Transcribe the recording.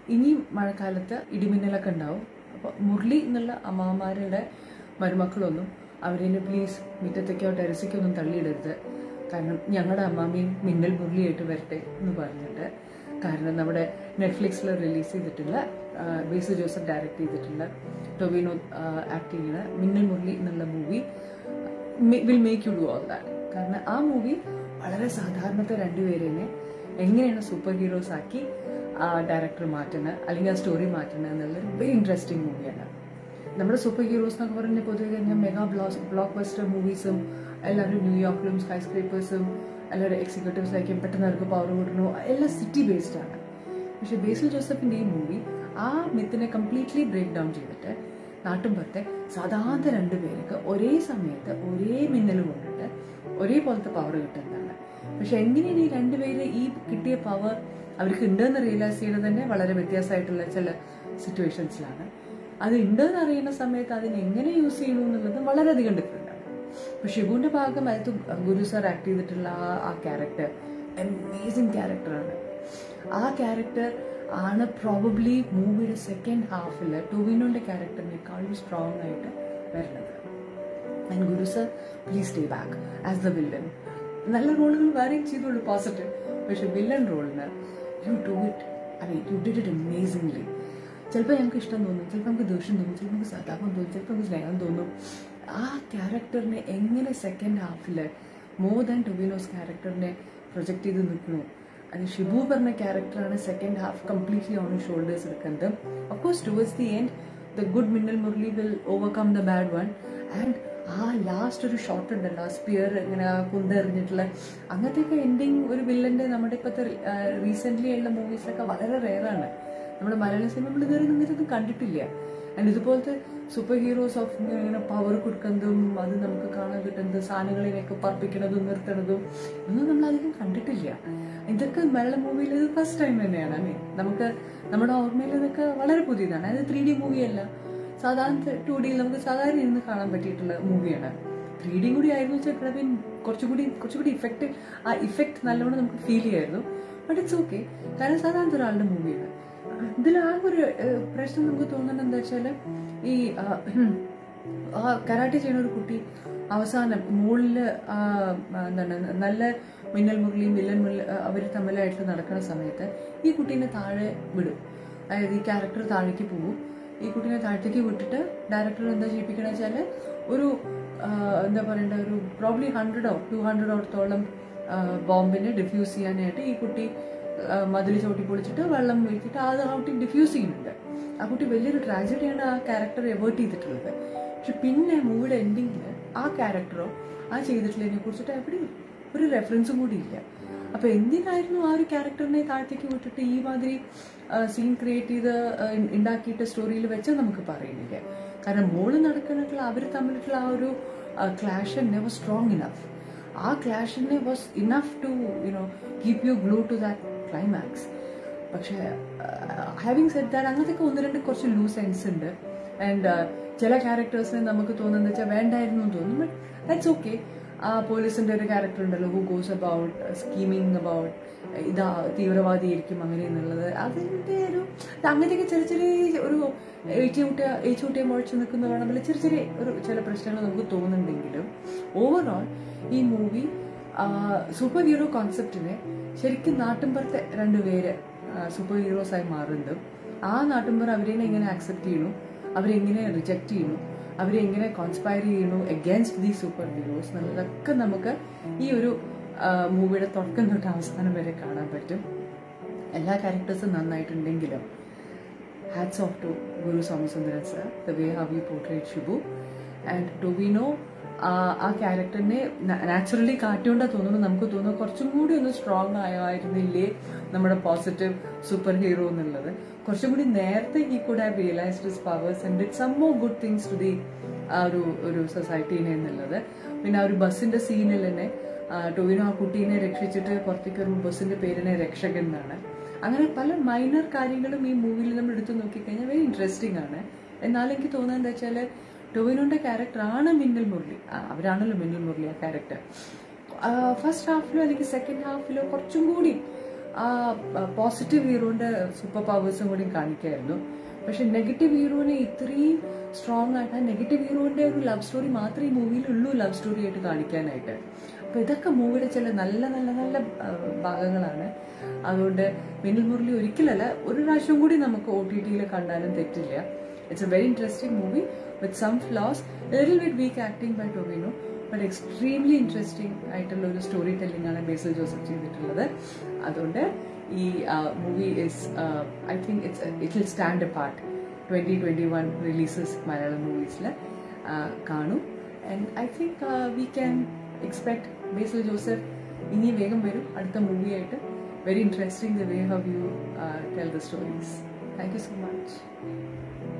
ഇനി മഴക്കാലത്ത് ഇടിമിന്നലൊക്കെ ഉണ്ടാവും അപ്പോൾ മുരളി എന്നുള്ള അമ്മാമാരുടെ മരുമക്കളൊന്നും അവരെന്നെ പ്ലീസ് മുറ്റത്തേക്കോ ടെറസിക്കോ ഒന്നും തള്ളിയിടരുത് കാരണം ഞങ്ങളുടെ അമ്മാമ്മയും മിന്നൽ മുരളിയായിട്ട് വരട്ടെ എന്ന് പറഞ്ഞിട്ട് കാരണം നമ്മുടെ നെറ്റ്ഫ്ലിക്സിൽ റിലീസ് ചെയ്തിട്ടുള്ള ആ, ബേസു ജോസഫ് ഡയറക്റ്റ് ചെയ്തിട്ടുള്ള ടൊവിനോ ആക്ട് ചെയ്യുന്ന മിന്നൽ മുരളി എന്നുള്ള movie will make you do all that കാരണം ആ മൂവി വളരെ സാധാരണത്തെ രണ്ടുപേരെന്നെ എങ്ങനെയാണ് സൂപ്പർ ഹീറോസ് ആക്കി ആ ഡയറക്ടർ മാറ്റുന്നത് അല്ലെങ്കിൽ ആ സ്റ്റോറി മാറ്റുന്നത് എന്നുള്ളൊരു വെരി ഇൻട്രസ്റ്റിംഗ് മൂവിയാണ് നമ്മുടെ സൂപ്പർ ഹീറോസ് എന്നൊക്കെ പറഞ്ഞാൽ പൊതുവെ കഴിഞ്ഞാൽ മെഗാ ബ്ലോസ് ബ്ലോക്ക് ബസ്റ്റർ മൂവീസും എല്ലാവരും ന്യൂയോർക്കിലും സ്കൈ സ്ക്രേപ്പേഴ്സും എല്ലാവരും എക്സിക്യൂട്ടീവ്സിലേക്കും പെട്ടെന്ന് അവർക്ക് പവർ കൂട്ടണോ എല്ലാം സിറ്റി ബേസ്ഡ് ആണ് പക്ഷെ ബേസിൽ ജോസഫിന്റെ ഈ മൂവി ആ മിത്തിനെ കംപ്ലീറ്റ്ലി ബ്രേക്ക് ഡൗൺ ചെയ്തിട്ട് നാട്ടുമ്പുറത്തെ സാധാരണ രണ്ടു പേർക്ക് ഒരേ സമയത്ത് ഒരേ മിന്നൽ കൊണ്ടിട്ട് ഒരേപോലത്തെ പവർ കിട്ടുന്നതാണ് പക്ഷെ എങ്ങനെയാണ് ഈ രണ്ടുപേര് ഈ കിട്ടിയ പവർ അവർക്ക് ഉണ്ടെന്ന് റിയലൈസ് ചെയ്യുന്നത് തന്നെ വളരെ വ്യത്യാസമായിട്ടുള്ള ചില സിറ്റുവേഷൻസിലാണ് അത് ഉണ്ടെന്ന് അറിയുന്ന സമയത്ത് അതിനെ എങ്ങനെ യൂസ് ചെയ്യണു എന്നുള്ളത് വളരെയധികം ഡിഫറെൻ്റ് ആണ് ഇപ്പൊ ഷിബുവിന്റെ ഭാഗം അത് ഗുരു സാർ ആക്ട് ചെയ്തിട്ടുള്ള ആ ആ ക്യാരക്ടർ അമേസിങ് ക്യാരക്ടറാണ് ആ ക്യാരക്ടർ ആണ് പ്രോബബ്ലി മൂവിയുടെ സെക്കൻഡ് ഹാഫിൽ ടൊവിനോന്റെ ക്യാരക്ടറിനേക്കാളും സ്ട്രോങ് ആയിട്ട് വരുന്നത് and Guru sir please stay back as the villain നല്ല റോളുകൾ വേറെയും ചെയ്തോളൂ പോസിറ്റീവ് പക്ഷെ വില്ലൻ റോളിന് you do it I mean you did it amazingly ചിലപ്പോൾ ഞങ്ങൾക്ക് ഇഷ്ടം തോന്നും ചിലപ്പോൾ നമുക്ക് ദേഷ്യം തോന്നും ചിലപ്പോൾ നമുക്ക് സഹതാപം തോന്നും ചിലപ്പോൾ നമുക്ക് സ്നേഹം തോന്നും ആ ക്യാരക്ടറിനെ എങ്ങനെ സെക്കൻഡ് ഹാഫിൽ മോർ ദാൻ ടൊവിനോസ് ക്യാരക്ടറിനെ പ്രൊജക്ട് ചെയ്ത് നിൽക്കണു അത് ഷിബു പറഞ്ഞ ക്യാരക്ടറാണ് second half completely on shoulders എടുക്കുന്നത് of course towards the end the good Minnal Murali will overcome the bad one and ആ ലാസ്റ്റ് ഒരു ഷോട്ട് ഉണ്ടല്ലോ ആ സ്പിയർ ഇങ്ങനെ ആ കുന്തെറിഞ്ഞിട്ടുള്ള അങ്ങനത്തെയൊക്കെ എൻഡിങ് ഒരു വില്ലന്റെ നമ്മുടെ ഇപ്പോഴത്തെ റീസെന്റ് ഉള്ള മൂവീസിലൊക്കെ വളരെ റെയറാണ് നമ്മുടെ മലയാള സിനിമ നമ്മൾ ഇതുവരെ നിന്നിട്ടൊന്നും കണ്ടിട്ടില്ല ആൻഡ് ഇതുപോലത്തെ സൂപ്പർ ഹീറോസ് ഓഫ് ഇങ്ങനെ പവർ കൊടുക്കുന്നതും അത് നമുക്ക് കാണാൻ കിട്ടുന്നത് സാധനങ്ങളിനെയൊക്കെ പറപ്പിക്കുന്നതും നിർത്തണതും ഒന്നും നമ്മൾ അധികം കണ്ടിട്ടില്ല ഇതൊക്കെ മലയാള മൂവിയിൽ ഇത് ഫസ്റ്റ് ടൈം തന്നെയാണ് ഐ മീൻ നമുക്ക് നമ്മുടെ ഓർമ്മയിൽ ഇതൊക്കെ വളരെ പുതിയതാണ് അത് ത്രീ ഡി മൂവിയല്ല സാധാരണ ടു ഡിയിൽ നമുക്ക് സാധാരണ ഇരുന്ന് കാണാൻ പറ്റിയിട്ടുള്ള മൂവിയാണ് ത്രീ ഡി കൂടി ആയിരുന്നു വെച്ചാൽ പ്രവീൺ കുറച്ചുകൂടി കുറച്ചുകൂടി ഇഫക്റ്റ് ആ ഇഫക്റ്റ് നല്ലോണം നമുക്ക് ഫീൽ ചെയ്യായിരുന്നു ബട്ട് ഇറ്റ്സ് ഓക്കെ കാരണം സാധാരണ ഒരാളുടെ മൂവിയാണ് ഇതിൽ ആ ഒരു ഏഹ്, പ്രശ്നം നമുക്ക് തോന്നുന്നത് എന്താ വെച്ചാല് ഈ ആ, ഹും, ആ കരാട്ടെ ചെയ്യുന്ന ഒരു കുട്ടി അവസാനം മുകളില് ആ, ആ, എന്താണ് നല്ല മിന്നൽ മുരളിയും വില്ലൻ മുരളി അവർ തമ്മിലായിട്ട് നടക്കുന്ന സമയത്ത് ഈ കുട്ടീനെ താഴെ വിടും അതായത് ഈ ക്യാരക്ടർ താഴേക്ക് പോകും ഈ കുട്ടീനെ താഴത്തേക്ക് വിട്ടിട്ട് ഡയറക്ടർ എന്താ ചെയ്യിപ്പിക്കണ വെച്ചാല് ഒരു ആ, എന്താ പറയണ്ട ഒരു പ്രോബ്ലി ഹൺഡ്രഡോ ടു ഹൺഡ്രഡോടത്തോളം ബോംബിനെ ഡിഫ്യൂസ് ചെയ്യാനായിട്ട് ഈ കുട്ടി മതിൽ ചവിട്ടി പൊളിച്ചിട്ട് വെള്ളം വീഴ്ത്തിട്ട് അത് ആ കുട്ടി ഡിഫ്യൂസ് ചെയ്യുന്നുണ്ട് ആ കുട്ടി വലിയൊരു ട്രാജഡിയാണ് ആ ക്യാരക്ടർ എവേർട്ട് ചെയ്തിട്ടുള്ളത് പക്ഷെ പിന്നെ മൂവിയുടെ എൻഡിങ്ങിൽ ആ ക്യാരക്ടറോ ആ ചെയ്തിട്ടുള്ളതിനെ കുറിച്ചിട്ട് എവിടെയും ഒരു റെഫറൻസും കൂടി ഇല്ല അപ്പൊ എന്തിനായിരുന്നു ആ ഒരു ക്യാരക്ടറിനെ താഴത്തേക്ക് വിട്ടിട്ട് ഈ മാതിരി സീൻ ക്രിയേറ്റ് ചെയ്ത് ആ, ഉണ്ടാക്കിയിട്ട് സ്റ്റോറിയിൽ വെച്ചാൽ നമുക്ക് പറയുന്നില്ല കാരണം മോള് നടക്കുന്നിട്ടുള്ള അവർ തമ്മിലുള്ള ആ ഒരു ക്ലാഷ് നെവർ സ്ട്രോങ് ഇനഫ് ആ ക്ലാഷിനെ was enough to you know keep you glue to that climax പക്ഷേ ഹാവിങ് സെറ്റ് ദാറ്റ് അങ്ങനത്തെ ഒന്ന് രണ്ട് കുറച്ച് ലൂസ് എൻഡ്സ് ഉണ്ട് ആൻഡ് ചില ക്യാരക്ടേഴ്സിനെ നമുക്ക് തോന്നുന്നത് വെച്ചാൽ വേണ്ടായിരുന്നു എന്ന് തോന്നും ബട്ട് ദാറ്റ്സ് ഓക്കെ ആ പോലീസിന്റെ ഒരു ക്യാരക്ടർ ഉണ്ടല്ലോ who goes about scheming about ഇതാ തീവ്രവാദിയായിരിക്കും അങ്ങനെ എന്നുള്ളത് അതിന്റെ ഒരു അങ്ങനെയൊക്കെ ചെറിയ ചെറിയ ഒരു ഏച്ചുകൂട്ടിയ ഏച്ചുകൂട്ടിയെ മുഴച്ച് നിൽക്കുന്ന വേണമെങ്കിൽ ചെറിയ ചെറിയ ഒരു ചില പ്രശ്നങ്ങൾ നമുക്ക് തോന്നുന്നുണ്ടെങ്കിലും ഓവറോൾ ഈ മൂവി സൂപ്പർ ഹീറോ കോൺസെപ്റ്റിനെ ശരിക്കും നാട്ടിൻപുറത്തെ രണ്ടുപേര് സൂപ്പർ ഹീറോസ് ആയി മാറുന്നതും ആ നാട്ടിൻപുറം അവരെ എങ്ങനെ ആക്സെപ്റ്റ് ചെയ്യണു അവരെങ്ങനെ റിജക്റ്റ് ചെയ്യണു അവരെ എങ്ങനെ കോൺസ്പയർ ചെയ്യണു അഗേൻസ്റ്റ് ദി സൂപ്പർ ഹീറോസ് എന്നുള്ളതൊക്കെ നമുക്ക് ഈ ഒരു മൂവിയുടെ തുടക്കം തൊട്ട് അവസാനം വരെ കാണാൻ പറ്റും എല്ലാ ക്യാരക്ടേഴ്സും നന്നായിട്ടുണ്ടെങ്കിലും hats off to Guru Swamisundaran sir the way how you portrait Shibu and Tovino ആ ക്യാരക്ടറിനെ നാച്ചുറലി കാറ്റുകൊണ്ടാ തോന്നുന്നു നമുക്ക് തോന്നുന്നു കുറച്ചും കൂടി ഒന്ന് സ്ട്രോങ് ആയിരുന്നില്ലേ നമ്മുടെ പോസിറ്റീവ് സൂപ്പർ ഹീറോ എന്നുള്ളത് കുറച്ചും കൂടി നേരത്തെ he could have realised his powers and it some more good things to the ആ ഒരു ഒരു സൊസൈറ്റീനെ എന്നുള്ളത് പിന്നെ ആ ഒരു ബസ്സിന്റെ സീനിൽ തന്നെ ആ, ടൊവിനോ ആ കുട്ടീനെ രക്ഷിച്ചിട്ട് പുറത്തേക്ക് വരുമ്പോൾ ബസ്സിന്റെ പേരിനെ രക്ഷകൻ എന്നാണ് അങ്ങനെ പല മൈനർ കാര്യങ്ങളും ഈ മൂവിയിൽ നമ്മൾ എടുത്തു നോക്കിക്കഴിഞ്ഞാൽ വെരി ഇൻട്രസ്റ്റിംഗ് ആണ് എന്നാലും എനിക്ക് തോന്നുന്നത് എന്താ വെച്ചാൽ ടൊവിനോന്റെ ക്യാരക്ടർ ആണ് മിന്നൽ മുരളി ആ, അവരാണല്ലോ മിന്നൽ മുരളി ആ ക്യാരക്ടർ ഫസ്റ്റ് ഹാഫിലോ അല്ലെങ്കിൽ സെക്കൻഡ് ഹാഫിലോ കുറച്ചും കൂടി ആ പോസിറ്റീവ് ഹീറോന്റെ സൂപ്പർ പവേഴ്സും കൂടി കാണിക്കായിരുന്നു പക്ഷെ നെഗറ്റീവ് ഹീറോനെ ഇത്രയും സ്ട്രോങ് ആയിട്ട് ആ നെഗറ്റീവ് ഹീറോന്റെ ഒരു ലവ് സ്റ്റോറി മാത്രമേ ഈ മൂവിയിലുള്ളൂ ലവ് സ്റ്റോറി ആയിട്ട് കാണിക്കാനായിട്ട് അപ്പൊ ഇതൊക്കെ മൂവിയുടെ ചില നല്ല നല്ല നല്ല ആ, ഭാഗങ്ങളാണ് അതുകൊണ്ട് മിന്നൽ മുരളി ഒരിക്കലല്ല ഒരു പ്രാവശ്യം കൂടി നമുക്ക് ഒ ടി ടിയിൽ കണ്ടാലും തെറ്റില്ല it's a very interesting movie with some flaws little with weak acting by Tovino but extremely interesting ആയിട്ടുള്ള ഒരു സ്റ്റോറി ടെല്ലിംഗ് ആണ് ബേസിൽ ജോസഫ് ചെയ്തിട്ടുള്ളത് അതുകൊണ്ട് ഈ movie is I think it's it will stand a part twenty twenty one releases Malayalam മൂവീസിൽ കാണും and I think we can expect Basil Joseph ഇനി വേഗം വരും അടുത്ത മൂവിയായിട്ട് very interesting the way how you tell the stories thank you so much